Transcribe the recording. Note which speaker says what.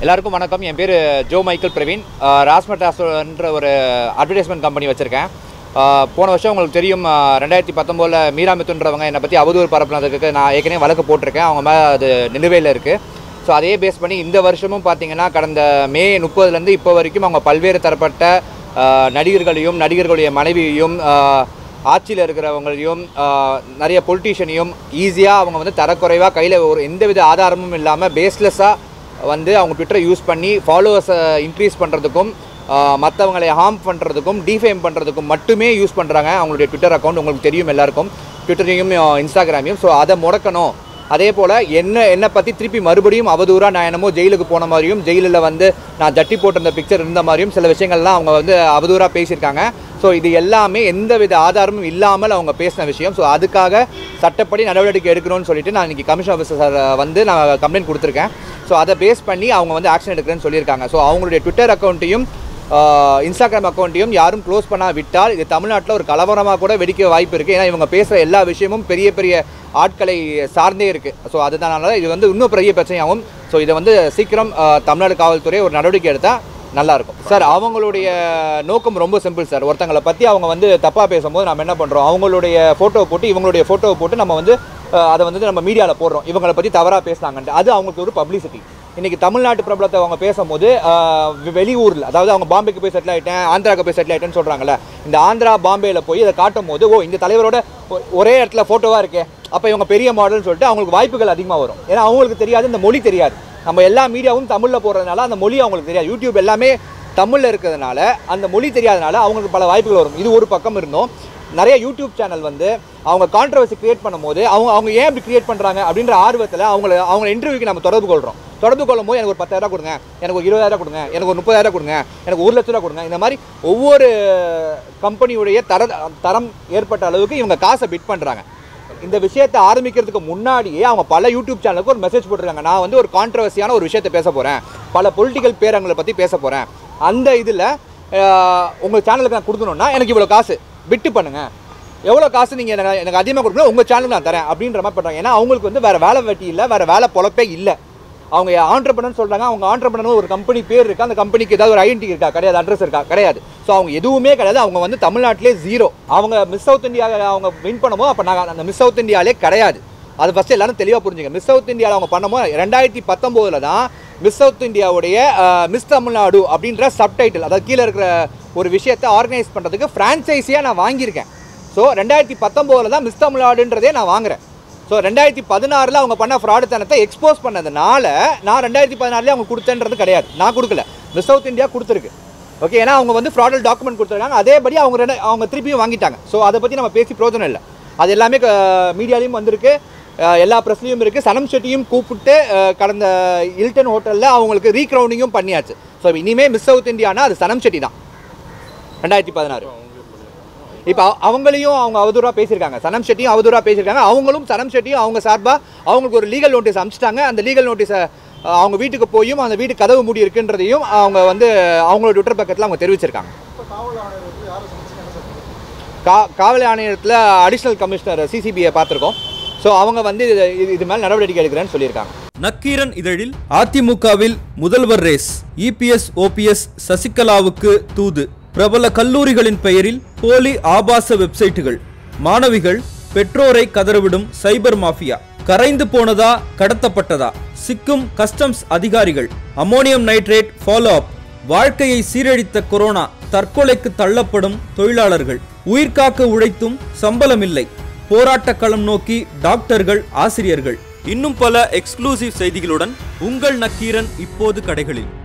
Speaker 1: எல்லாருக்கும் வணக்கம் என் பேர் ஜோ மைக்கேல் பிரவீன் ராஸ்மட்டாஸ்ன்ற ஒரு அட்வர்டைஸ்மெண்ட் கம்பெனி வச்சுருக்கேன் போன வருஷம் உங்களுக்கு தெரியும் ரெண்டாயிரத்தி பத்தொம்போதில் மீரா மித்துன்றவங்க என்னை பற்றி அவதூறு பரப்புனதுக்கு நான் ஏற்கனவே வழக்கு போட்டிருக்கேன் அவங்க மேலே அது நிலுவையில் இருக்குது ஸோ அதே பேஸ் பண்ணி இந்த வருஷமும் பார்த்தீங்கன்னா கடந்த மே முப்பதுலேருந்து இப்போ வரைக்கும் அவங்க பல்வேறு தரப்பட்ட ஆஹ், நடிகர்களையும் நடிகர்களுடைய மனைவியையும் ஆஹ், ஆட்சியில் இருக்கிறவங்களையும் ஆஹ், நிறைய பொலிட்டீஷியனையும் ஈஸியாக அவங்க வந்து தரக்குறைவாக கையில் ஒரு எந்தவித ஆதாரமும் இல்லாமல் பேஸ்லெஸ்ஸாக வந்து அவங்க ட்விட்டரை யூஸ் பண்ணி ஃபாலோவர்ஸை இன்க்ரீஸ் பண்ணுறதுக்கும் மற்றவங்களை ஹார்ம் பண்ணுறதுக்கும் டிஃபேம் பண்ணுறதுக்கும் மட்டுமே யூஸ் பண்ணுறாங்க அவங்களுடைய ட்விட்டர் அக்கௌண்ட் உங்களுக்கு தெரியும் எல்லாருக்கும் ட்விட்டரையும் இன்ஸ்டாகிராமையும் ஸோ அதை முடக்கணும் அதே போல் என்ன என்னை பற்றி திருப்பி மறுபடியும் அவதூறாக நான் என்னமோ ஜெயிலுக்கு போன மாதிரியும் ஜெயிலில் வந்து நான் ஜட்டி போட்டிருந்த பிக்சர் இருந்த மாதிரியும் சில விஷயங்கள்லாம் அவங்க வந்து அவதூறாக பேசியிருக்காங்க ஸோ இது எல்லாமே எந்தவித ஆதாரமும் இல்லாமல் அவங்க பேசின விஷயம் ஸோ அதுக்காக சட்டப்படி நடவடிக்கை எடுக்கணும்னு சொல்லிட்டு நான் இன்னைக்கு கமிஷன் ஆஃபீஸர் வந்து நான் கம்ப்ளைண்ட் கொடுத்துருக்கேன் ஸோ அதை பேஸ் பண்ணி அவங்க வந்து ஆக்ஷன் எடுக்கிறேன்னு சொல்லியிருக்காங்க ஸோ அவங்களுடைய ட்விட்டர் அக்கௌண்ட்டையும் இன்ஸ்டாகிராம் அக்கௌண்ட்டையும் யாரும் க்ளோஸ் பண்ணா விட்டால் இது தமிழ்நாட்டில் ஒரு கலவரமாக கூட வெடிக்க வாய்ப்பு இருக்குது ஏன்னா இவங்க பேசுகிற எல்லா விஷயமும் பெரிய பெரிய ஆட்களை சார்ந்தே இருக்குது ஸோ அதனால இது வந்து இன்னும் பெரிய பிரச்சனையாகும் ஸோ இதை வந்து சீக்கிரம் ஆஹ், தமிழ்நாடு காவல்துறை ஒரு நடவடிக்கை எடுத்தால் நல்லா இருக்கும் சார் அவங்களுடைய நோக்கம் ரொம்ப சிம்பிள் சார் ஒருத்தங்களை பற்றி அவங்க வந்து தப்பாக பேசும்போது நம்ம என்ன பண்ணுறோம் அவங்களுடைய ஃபோட்டோவை போட்டு இவங்களுடைய ஃபோட்டோவை போட்டு நம்ம வந்து அஹ், அதை வந்து நம்ம மீடியாவில் போடுறோம் இவங்களை பற்றி தவறாக பேசுனாங்கன்ட்டு அது அவங்களுக்கு ஒரு பப்ளிசிட்டி இன்றைக்கி தமிழ்நாட்டு பிரபலத்தை அவங்க பேசும்போது அஹ், வெ- வெளியூரில் அதாவது அவங்க பாம்பேக்கு போய் செட்டில் ஆகிட்டேன் ஆந்திராவுக்கு போய் செட்டில் ஆகிட்டேன்னு சொல்கிறாங்கல்ல இந்த ஆந்திரா பாம்பேயில் போய் இதை காட்டும் போது ஓ இந்த தலைவரோட ஒ- ஒரே இடத்துல ஃபோட்டோவாக இருக்கே அப்போ இவங்க பெரிய மாடல்னு சொல்லிட்டு அவங்களுக்கு வாய்ப்புகள் அதிகமாக வரும் ஏன்னா அவங்களுக்கு தெரியாது இந்த மொழி தெரியாது நம்ம எல்லா மீடியாவும் தமிழில் போடுறதுனால அந்த மொழி அவங்களுக்கு தெரியாது யூடியூப் எல்லாமே தமிழில் இருக்கிறதுனால அந்த மொழி தெரியாதனால அவங்களுக்கு பல வாய்ப்புகள் வரும் இது ஒரு பக்கம் இருந்தோம் நிறைய யூடியூப் சேனல் வந்து அவங்க கான்ட்ரவர்சி கிரியேட் பண்ணும்போது அவங்க அவங்க ஏன் இப்படி கிரியேட் பண்ணுறாங்க அப்படின்ற ஆர்வத்தில் அவங்கள அவங்க இன்டர்வியூக்கு நம்ம தொடர்பு கொள்கிறோம் தொடர்பு கொள்ளும் போது எனக்கு ஒரு பத்தாயிரம் கொடுங்க எனக்கு ஒரு இருபதாயிரம் கொடுங்க எனக்கு ஒரு முப்பதாயிரம் கொடுங்க எனக்கு ஒரு லட்ச ரூபா கொடுங்க இந்த மாதிரி ஒவ்வொரு கம்பெனியுடைய தர தரம் ஏற்பட்ட அளவுக்கு இவங்க காசை பிட் பண்ணுறாங்க இந்த விஷயத்தை ஆரம்பிக்கிறதுக்கு முன்னாடியே அவங்க பல யூடியூப் சேனலுக்கு ஒரு மெசேஜ் போட்டிருக்காங்க நான் வந்து ஒரு கான்ட்ரவர்சியான ஒரு விஷயத்தை பேச போகிறேன் பல பொலிட்டிக்கல் பேரங்களை பற்றி பேச போகிறேன் அந்த இதில் உங்கள் சேனலுக்கு நான் கொடுக்கணும்னா எனக்கு இவ்வளோ காசு பிட்டு பண்ணுங்கள் எவ்வளோ காசு நீங்கள் எனக்கு எனக்கு அதிகமாக கொடுக்கணும் உங்கள் சேனலுக்கு நான் தரேன் அப்படின்ற மாதிரி பண்ணுறாங்க ஏன்னா அவங்களுக்கு வந்து வேறு வேலை வெட்டி இல்லை வேறு வேலை பொழப்பே இல்லை அவங்க ஆண்டர்பனர் சொல்கிறாங்க அவங்க ஆண்டர்பனர் ஒரு கம்பெனி பேர் இருக்கா அந்த கம்பெனிக்கு ஏதாவது ஒரு ஐடென்டி இருக்கா கிடையாது அட்ரஸ் இருக்கா கிடையாது ஸோ அவங்க எதுவுமே கிடையாது அவங்க வந்து தமிழ்நாட்டிலே ஜீரோ அவங்க மிஸ் சவுத் இந்தியா அவங்க வின் பண்ணும்போது அப்போ நாங்கள் அந்த மிஸ் சவுத் இந்தியாலே கிடையாது அது ஃபஸ்ட்டு எல்லாரும் தெளிவாக புரிஞ்சுங்க மிஸ் சவுத் இந்தியாவில் அவங்க பண்ணும்போது ரெண்டாயிரத்தி பத்தொம்போதில் தான் மிஸ் சவுத் இந்தியாவுடைய மிஸ் தமிழ்நாடு அப்படின்ற சப்டைட்டில் அதாவது கீழே இருக்கிற ஒரு விஷயத்தை ஆர்கனைஸ் பண்ணுறதுக்கு ஃப்ரான்ச்சைஸியாக நான் வாங்கியிருக்கேன் ஸோ ரெண்டாயிரத்தி பத்தொம்போதில் தான் மிஸ் தமிழ்நாடுன்றதே நான் வாங்குறேன் ஸோ ரெண்டாயிரத்தி பதினாறில் அவங்க பண்ண ஃப்ராடுத்தனத்தை எக்ஸ்போஸ் பண்ணதுனால நான் ரெண்டாயிரத்தி பதினாறுலேயே அவங்க கொடுத்தேன்றது கிடையாது நான் கொடுக்கல மிஸ் சவுத் இந்தியா கொடுத்துருக்கு ஓகே ஏன்னா அவங்க வந்து ஃப்ராடல் டாக்குமெண்ட் கொடுத்துருக்காங்க அதேபடி அவங்க ரெண்டு அவங்க திருப்பியும் வாங்கிட்டாங்க ஸோ அதை பற்றி நம்ம பேசி பிரோஜனம் இல்லை அது எல்லாமே மீடியாலையும் வந்திருக்கு அஹ், எல்லா ப்ரெஸ்லையும் இருக்குது சனம் ஷெட்டியும் கூப்பிட்டு அஹ், கடந்த இல்டன் ஹோட்டலில் அவங்களுக்கு ரீக்ரவுண்டிங்கும் பண்ணியாச்சு ஸோ இனிமேல் மிஸ் சவுத் இந்தியானா அது சனம் ஷெட்டி தான் ரெண்டாயிரத்தி பதினாறு இப்போ அவங்களையும் அவங்க அவதூறாக பேசியிருக்காங்க சனம் ஷெட்டியும் அவதூறாக பேசியிருக்காங்க அவங்களும் சனம் ஷெட்டியும் அவங்க சார்பாக அவங்களுக்கு ஒரு லீகல் நோட்டீஸ் அனுப்பிச்சிட்டாங்க அந்த லீகல் நோட்டீஸை அவங்க வீட்டுக்கு போயும் அந்த வீட்டு கதவு மூடி இருக்குன்றதையும் அவங்க வந்து அவங்களோட ட்விட்டர் பக்கத்தில் அவங்க தெரிவிச்சிருக்காங்க கா காவல் ஆணையத்தில் அடிஷ்னல் கமிஷனர் சிசிபியை பார்த்துருக்கோம் ஸோ அவங்க வந்து இது இது- இது மேலே நடவடிக்கை எடுக்கிறேன்னு சொல்லியிருக்காங்க
Speaker 2: நக்கீரன் இதழில் அதிமுகவில் முதல்வர் ரேஸ் இபிஎஸ் ஓபிஎஸ் சசிகலாவுக்கு தூது பிரபல கல்லூரிகளின் பெயரில் போலி ஆபாச வெப்சைட்டுகள் மாணவிகள் பெற்றோரை கதறவிடும் சைபர் மாஃபியா கரைந்து போனதா கடத்தப்பட்டதா சிக்கும் கஸ்டம்ஸ் அதிகாரிகள் அமோனியம் நைட்ரேட் ஃபாலோ அப் வாழ்க்கையை சீரழித்த கொரோனா தற்கொலைக்கு தள்ளப்படும் தொழிலாளர்கள் உயிர்காக்க உழைத்தும் சம்பளமில்லை போராட்டக் களம் நோக்கி டாக்டர்கள் ஆசிரியர்கள் இன்னும் பல எக்ஸ்க்ளூசிவ் செய்திகளுடன் உங்கள் நக்கீரன் இப்போது கடைகளில்